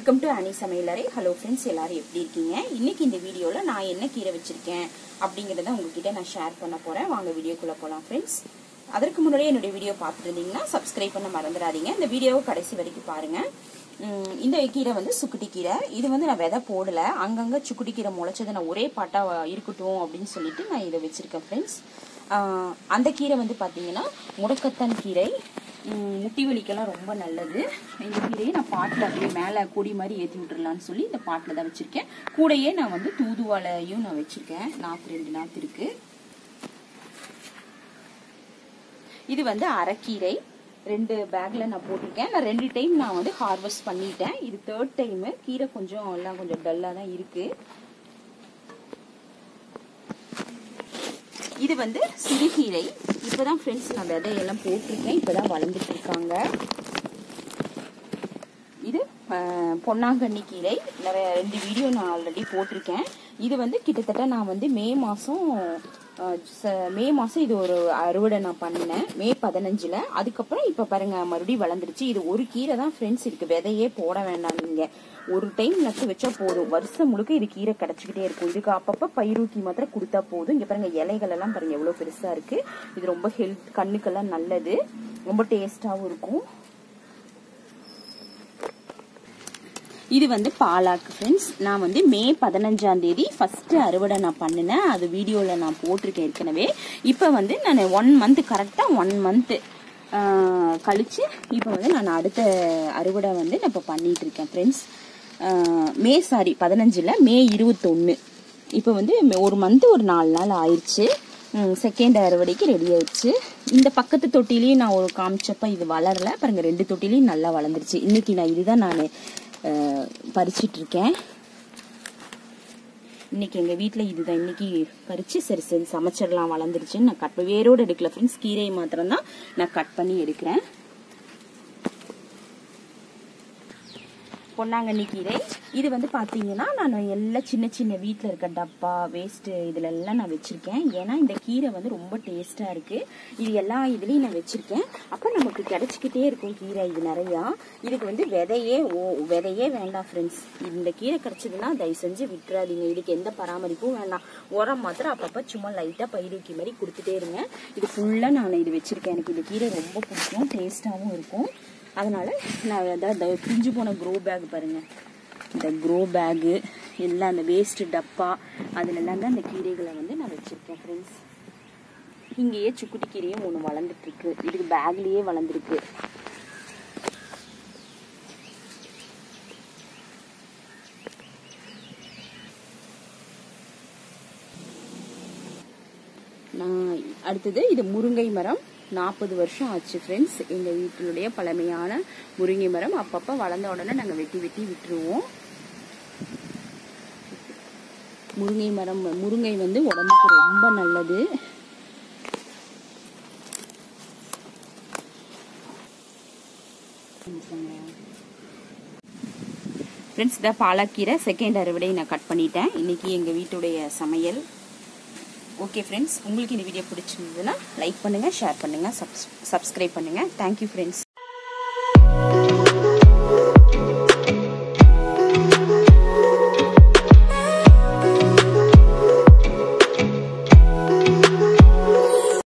welcome to அனி சமையலறை hello friends எல்லாரும் எப்படி இருக்கீங்க இன்னைக்கு இந்த வீடியோவில் நான் என்ன கீரை வச்சிருக்கேன் அப்படிங்கிறத உங்ககிட்ட நான் ஷேர் பண்ண போகிறேன் வாங்க வீடியோக்குள்ளே போகலாம் ஃப்ரெண்ட்ஸ் அதற்கு முன்னாடியே என்னுடைய வீடியோ பார்த்துட்டு இருந்தீங்கன்னா சப்ஸ்கிரைப் பண்ண மறந்துடாதீங்க இந்த வீடியோவை கடைசி வரைக்கும் பாருங்கள் உம், இந்த கீரை வந்து சுக்குட்டி கீரை இது வந்து நான் விதை போடல அங்கங்கே சுக்குட்டி கீரை முளைச்சது நான் ஒரே பாட்டா இருக்கட்டும் அப்படின்னு சொல்லிட்டு நான் இதை வச்சிருக்கேன் ஃப்ரெண்ட்ஸ் அந்த கீரை வந்து பார்த்தீங்கன்னா முடக்கத்தான் கீரை உம், முட்டி வலிக்கெல்லாம் ரொம்ப நல்லது இந்த கீரையை நான் பாட்டில் அப்படியே மேலே கொடி மாதிரி ஏற்றி விட்டுறலான்னு சொல்லி இந்த பாட்டில் தான் வச்சுருக்கேன் கூடையே நான் வந்து தூதுவளையும் நான் வச்சுருக்கேன் நாற்று ரெண்டு நாற்று இருக்குது இது வந்து அரைக்கீரை ரெண்டு பேக்ல நான் போட்டிருக்கேன் நான் ரெண்டு டைம் நான் வந்து ஹார்வெஸ்ட் பண்ணிட்டேன் இது தேர்ட் டைமு கீரை கொஞ்சம் எல்லாம் கொஞ்சம் டல்லாக தான் இருக்கு இது வந்து சிறுகீரை இப்போதான் ஃப்ரெண்ட்ஸ் நான் விதையெல்லாம் போட்டிருக்கேன் இப்போதான் வளர்ந்துட்டு இருக்காங்க இது அஹ், பொன்னாங்கண்ணி கீரை நிறைய ரெண்டு வீடியோ நான் ஆல்ரெடி போட்டிருக்கேன் இது வந்து கிட்டத்தட்ட நான் வந்து மே மாதம் மே மாதம் இது ஒரு அறுவடை நான் பண்ணினேன் மே பதினஞ்சில் அதுக்கப்புறம் இப்போ பாருங்க மறுபடியும் வளர்ந்துருச்சு இது ஒரு கீரை தான் ஃப்ரெண்ட்ஸ் இருக்கு விதையே போட வேண்டாம் நீங்கள் ஒரு டைம் நட்டு வச்சா போதும் வருஷம் முழுக்க இது கீரை கிடச்சிக்கிட்டே இருக்கும் இதுக்கு அப்பப்போ பயிரூக்கி மாத்திரம் கொடுத்தா போதும் இங்கே பாருங்க இலைகள் எல்லாம் பாருங்க எவ்வளோ பெருசாக இருக்கு இது ரொம்ப ஹெல்த் கண்ணுக்கெல்லாம் நல்லது ரொம்ப டேஸ்டாகவும் இருக்கும் இது வந்து பாலாக்கு ஃப்ரெண்ட்ஸ் நான் வந்து மே பதினஞ்சாம் தேதி ஃபர்ஸ்ட் அறுவடை நான் பண்ணினேன் அது வீடியோவில் நான் போட்டிருக்கேன் ஏற்கனவே இப்போ வந்து நான் ஒன் மந்த் கரெக்டாக ஒன் மந்த்து கழிச்சு இப்போ வந்து நான் அடுத்த அறுவடை வந்து நான் இப்போ பண்ணிட்டு இருக்கேன் ஃப்ரெண்ட்ஸ் மே சாரி பதினஞ்சில் மே இருபத்தொன்று இப்போ வந்து ஒரு மந்த் ஒரு நாலு நாள் ஆயிடுச்சு செகண்ட் அறுவடைக்கு ரெடி ஆயிடுச்சு இந்த பக்கத்து தொட்டிலையும் நான் ஒரு காமிச்சப்ப இது வளரல பாருங்க ரெண்டு தொட்டிலையும் நல்லா வளர்ந்துருச்சு இன்னைக்கு நான் இதுதான் நான் பறிச்சிட்டு இருக்கேன் இன்னைக்கு எங்க வீட்ல இதுதான் இன்னைக்கு பறிச்சு சரி சரி சமைச்சிடலாம் வளர்ந்துருச்சுன்னு நான் கட் வேரோடு எடுக்கல ஃப்ரெண்ட்ஸ் கீரையை மாத்திரம் தான் நான் கட் பண்ணி எடுக்கிறேன் பொன்னாங்கண்ணி கீரை இது வந்து பார்த்தீங்கன்னா நான் எல்லாம் சின்ன சின்ன வீட்டில் இருக்க டப்பா வேஸ்ட்டு இதில் எல்லாம் நான் வச்சுருக்கேன் ஏன்னா இந்த கீரை வந்து ரொம்ப டேஸ்ட்டாக இருக்குது இது எல்லா இதுலேயும் நான் வச்சுருக்கேன் அப்போ நமக்கு கிடச்சிக்கிட்டே இருக்கும் கீரை இது நிறையா இதுக்கு வந்து விதையே ஓ விதையே வேண்டாம் ஃப்ரெண்ட்ஸ் இந்த கீரை கிடச்சதுன்னா தயவு செஞ்சு விட்டுறாதீங்க இதுக்கு எந்த பராமரிப்பும் வேண்டாம் உரம் மாத்திரம் அப்பப்போ சும்மா லைட்டாக பயிரூக்கி மாதிரி கொடுத்துட்டே இருங்க இது ஃபுல்லாக நான் இது வச்சுருக்கேன் எனக்கு இந்த கீரை ரொம்ப பிடிக்கும் டேஸ்ட்டாகவும் இருக்கும் அதனால நான் அதாவது பிரிஞ்சு போன க்ரோ பேக் பாருங்க இந்த க்ரோ பேகு எல்லாம் அந்த வேஸ்ட் டப்பா அதுலெல்லாம் தான் இந்த கீரைகளை வந்து நான் வச்சிருக்கேன் ஃப்ரெண்ட்ஸ் இங்கேயே சுக்குட்டி கீரையும் ஒன்று வளர்ந்துட்டு இருக்கு இதுக்கு பேக்லயே வளர்ந்துருக்கு நான் அடுத்தது இது முருங்கை மரம் நாற்பது வருஷம் ஆச்சு ஃப்ரெண்ட்ஸ் எங்கள் வீட்டினுடைய பழமையான முருங்கை மரம் அப்பப்போ வளர்ந்த உடனே நாங்கள் வெட்டி வெட்டி விட்டுருவோம் முருங்கை மரம் முருங்கை வந்து உடம்புக்கு ரொம்ப நல்லது ஃப்ரெண்ட்ஸ் இதான் பாலாக்கீரை செகண்ட் அறுவடை நான் கட் பண்ணிட்டேன் இன்னைக்கு எங்கள் வீட்டுடைய சமையல் ஓகே ஃப்ரெண்ட்ஸ் உங்களுக்கு இந்த வீடியோ பிடிச்சிருந்ததுன்னா லைக் பண்ணுங்கள் ஷேர் பண்ணுங்கள் சப்ஸ் சப்ஸ்கிரைப் பண்ணுங்கள் தேங்க்யூ ஃப்ரெண்ட்ஸ்